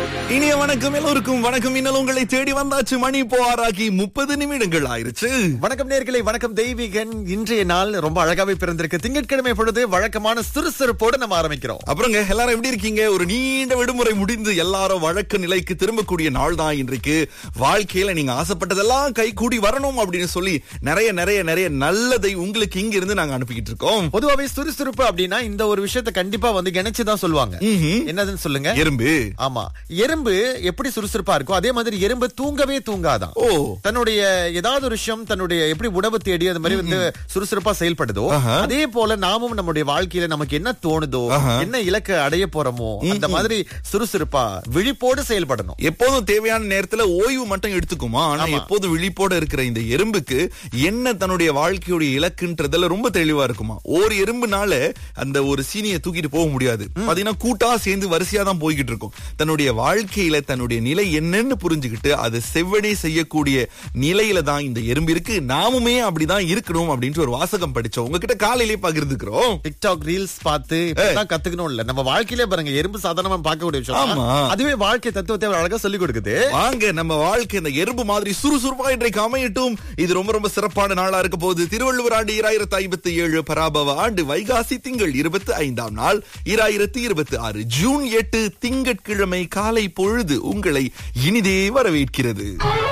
இனிய வணக்கம் எல்லோருக்கும் வணக்கம் இன்னல் உங்களை தேடி வந்தாச்சு மணி இப்போ ஆறாகி முப்பது நிமிடங்கள் ஆயிருச்சு வணக்கம் நேர்களை வணக்கம் தெய்வீகன் இன்றைய நாள் ரொம்ப அழகாவே பிறந்திருக்கு திங்கட்கிழமை பொழுது வழக்கமான சுறுசுறுப்போடு நம்ம ஆரம்பிக்கிறோம் அப்புறங்க எல்லாரும் எப்படி இருக்கீங்க ஒரு நீண்ட விடுமுறை முடிந்து எல்லாரும் வழக்கு நிலைக்கு திரும்பக்கூடிய நாள் தான் இன்றைக்கு வாழ்க்கையில நீங்க ஆசைப்பட்டதெல்லாம் கை கூடி வரணும் அப்படின்னு சொல்லி நிறைய நிறைய நிறைய நல்லதை உங்களுக்கு இங்க இருந்து நாங்க அனுப்பிக்கிட்டு இருக்கோம் பொதுவாவே சுறுசுறுப்பு அப்படின்னா இந்த ஒரு விஷயத்தை கண்டிப்பா வந்து இணைச்சுதான் சொல்லுவாங்க ம்ஹும். என்னதுன்னு சொல்லுங்க எறும்பு ஆமா எறும்பு எப்படி சுறுசுறுப்பா இருக்கும் அதே மாதிரி எறும்பு தூங்கவே தூங்காதான் ஓ தன்னுடைய ஏதாவது ஒரு விஷயம் தன்னுடைய எப்படி உணவு தேடி அது மாதிரி வந்து சுறுசுறுப்பா செயல்படுதோ ஆஹா. அதே போல நாமும் நம்முடைய வாழ்க்கையில நமக்கு என்ன தோணுதோ ஆஹா. என்ன இலக்கு அடைய போறோமோ அந்த மாதிரி சுறுசுறுப்பா விழிப்போடு செயல்படணும் எப்போதும் தேவையான நேரத்துல ஓய்வு மட்டும் எடுத்துக்குமா ஆனா ஆமா. எப்போதும் விழிப்போட இருக்கிற இந்த எறும்புக்கு என்ன தன்னுடைய வாழ்க்கையுடைய இலக்குன்றதுல ரொம்ப தெளிவா இருக்குமா ஒரு எறும்புனால அந்த ஒரு சீனியை தூக்கிட்டு போக முடியாது பாத்தீங்கன்னா கூட்டா சேர்ந்து வரிசையா தான் போய்கிட்டு இருக்கும் தன்னுடைய வாழ்க்கையில தன்னுடைய நிலை என்னன்னு புரிஞ்சுக்கிட்டு அதை செவ்வடை செய்யக்கூடிய நிலையில தான் இந்த எறும்பு இருக்கு நாமுமே அப்படிதான் இருக்கணும் அப்படின்ட்டு ஒரு வாசகம் படிச்சோம் உங்ககிட்ட காலையிலேயே பகிர்ந்துக்கிறோம் டிக்டாக் ரீல்ஸ் பார்த்து இப்பதான் கத்துக்கணும் இல்ல நம்ம வாழ்க்கையிலே பாருங்க எறும்பு சாதாரணமா பார்க்கக்கூடிய விஷயம் ஆமா. தான். அதுவே வாழ்க்கை தத்துவத்தை அவர் அழகா சொல்லி கொடுக்குது வாங்க நம்ம வாழ்க்கை இந்த எறும்பு மாதிரி சுறுசுறுப்பா இன்றைக்கு அமையட்டும் இது ரொம்ப ரொம்ப சிறப்பான நாளா இருக்க போகுது திருவள்ளுவர் ஆண்டு இராயிரத்தி ஐம்பத்தி ஏழு பராபவ ஆண்டு வைகாசி திங்கள் இருபத்தி ஐந்தாம் நாள் இராயிரத்தி இருபத்தி ஆறு ஜூன் எட்டு திங்கட்கிழமை காலை பொழுது உங்களை இனிதே வரவேற்கிறது